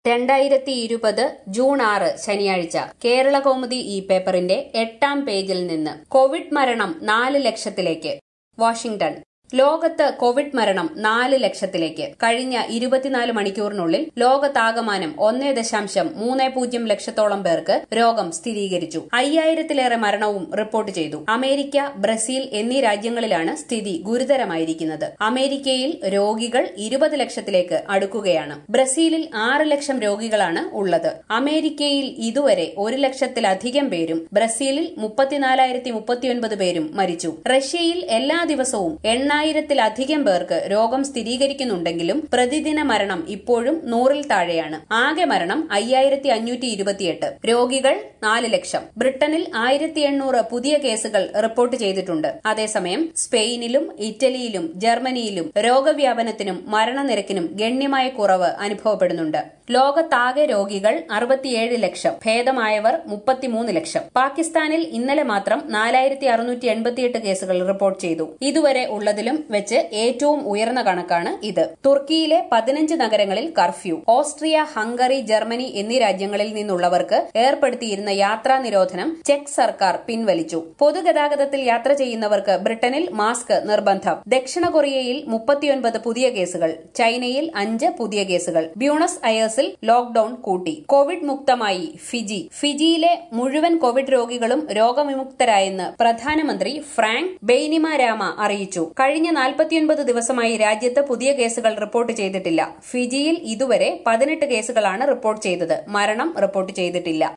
രണ്ടായിരത്തി ഇരുപത് ജൂൺ ആറ് ശനിയാഴ്ച കേരള കൗമുദി ഈ പേപ്പറിന്റെ എട്ടാം പേജിൽ നിന്ന് കോവിഡ് മരണം നാല് ലക്ഷത്തിലേക്ക് വാഷിംഗ്ടൺ ലോകത്ത് കോവിഡ് മരണം നാല് ലക്ഷത്തിലേക്ക് കഴിഞ്ഞ ഇരുപത്തിനാല് മണിക്കൂറിനുള്ളിൽ ലോകത്താകമാനം ഒന്നേ ദശാംശം മൂന്ന് പൂജ്യം ലക്ഷത്തോളം പേർക്ക് രോഗം സ്ഥിരീകരിച്ചു അയ്യായിരത്തിലേറെ മരണവും റിപ്പോർട്ട് ചെയ്തു അമേരിക്ക ബ്രസീൽ എന്നീ രാജ്യങ്ങളിലാണ് സ്ഥിതി ഗുരുതരമായിരിക്കുന്നത് അമേരിക്കയിൽ രോഗികൾ ഇരുപത് ലക്ഷത്തിലേക്ക് അടുക്കുകയാണ് ബ്രസീലിൽ ആറ് ലക്ഷം രോഗികളാണ് ഉള്ളത് അമേരിക്കയിൽ ഇതുവരെ ഒരു ലക്ഷത്തിലധികം പേരും ബ്രസീലിൽ മുപ്പത്തിനാലായിരത്തി മുപ്പത്തിയൊൻപത് പേരും മരിച്ചു റഷ്യയിൽ എല്ലാ ദിവസവും എണ്ണായിരത്തിലധികം പേർക്ക് രോഗം സ്ഥിരീകരിക്കുന്നുണ്ടെങ്കിലും പ്രതിദിന മരണം ഇപ്പോഴും നൂറിൽ താഴെയാണ് ആകെ മരണം അയ്യായിരത്തി അഞ്ഞൂറ്റി ഇരുപത്തിയെട്ട് രോഗികൾ നാല് ലക്ഷം ബ്രിട്ടനിൽ ആയിരത്തി എണ്ണൂറ് പുതിയ കേസുകൾ റിപ്പോർട്ട് ചെയ്തിട്ടുണ്ട് അതേസമയം സ്പെയിനിലും ഇറ്റലിയിലും ജർമ്മനിയിലും രോഗവ്യാപനത്തിനും മരണനിരക്കിനും ഗണ്യമായ കുറവ് അനുഭവപ്പെടുന്നുണ്ട് ലോകത്താകെ രോഗികൾ അറുപത്തിയേഴ് ലക്ഷം ഭേദമായവർ മുപ്പത്തിമൂന്ന് ലക്ഷം പാകിസ്ഥാനിൽ ഇന്നലെ മാത്രം നാലായിരത്തി അറുന്നൂറ്റി എൺപത്തിയെട്ട് കേസുകൾ റിപ്പോർട്ട് ചെയ്തു ഇതുവരെ ഉള്ളതിലും വെച്ച് ഏറ്റവും ഉയർന്ന കണക്കാണ് ഇത് തുർക്കിയിലെ പതിനഞ്ച് നഗരങ്ങളിൽ കർഫ്യൂ ഓസ്ട്രിയ ഹംഗറി ജർമ്മനി എന്നീ രാജ്യങ്ങളിൽ നിന്നുള്ളവർക്ക് ഏർപ്പെടുത്തിയിരുന്ന യാത്രാ നിരോധനം ചെക്ക് സർക്കാർ പിൻവലിച്ചു പൊതുഗതാഗതത്തിൽ യാത്ര ചെയ്യുന്നവർക്ക് ബ്രിട്ടനിൽ മാസ്ക് നിർബന്ധം ദക്ഷിണ കൊറിയയിൽ മുപ്പത്തിയൊൻപത് പുതിയ കേസുകൾ ചൈനയിൽ അഞ്ച് പുതിയ കേസുകൾ ബ്യൂണസ് അയേഴ്സിൽ ലോക്ഡൌൺ കൂട്ടി കോവിഡ് മുക്തമായി ഫിജി ഫിജിയിലെ മുഴുവൻ കോവിഡ് രോഗികളും രോഗവിമുക്തരായെന്ന് പ്രധാനമന്ത്രി ഫ്രാങ്ക് ബെയ്നിമാരാമ അറിയിച്ചു കഴിഞ്ഞ നാൽപ്പത്തിയൊൻപത് ദിവസമായി രാജ്യത്ത് പുതിയ കേസുകൾ റിപ്പോർട്ട് ചെയ്തിട്ടില്ല ഫിജിയിൽ ഇതുവരെ പതിനെട്ട് കേസുകളാണ് റിപ്പോർട്ട് ചെയ്തത് മരണം റിപ്പോർട്ട് ചെയ്തിട്ടില്ല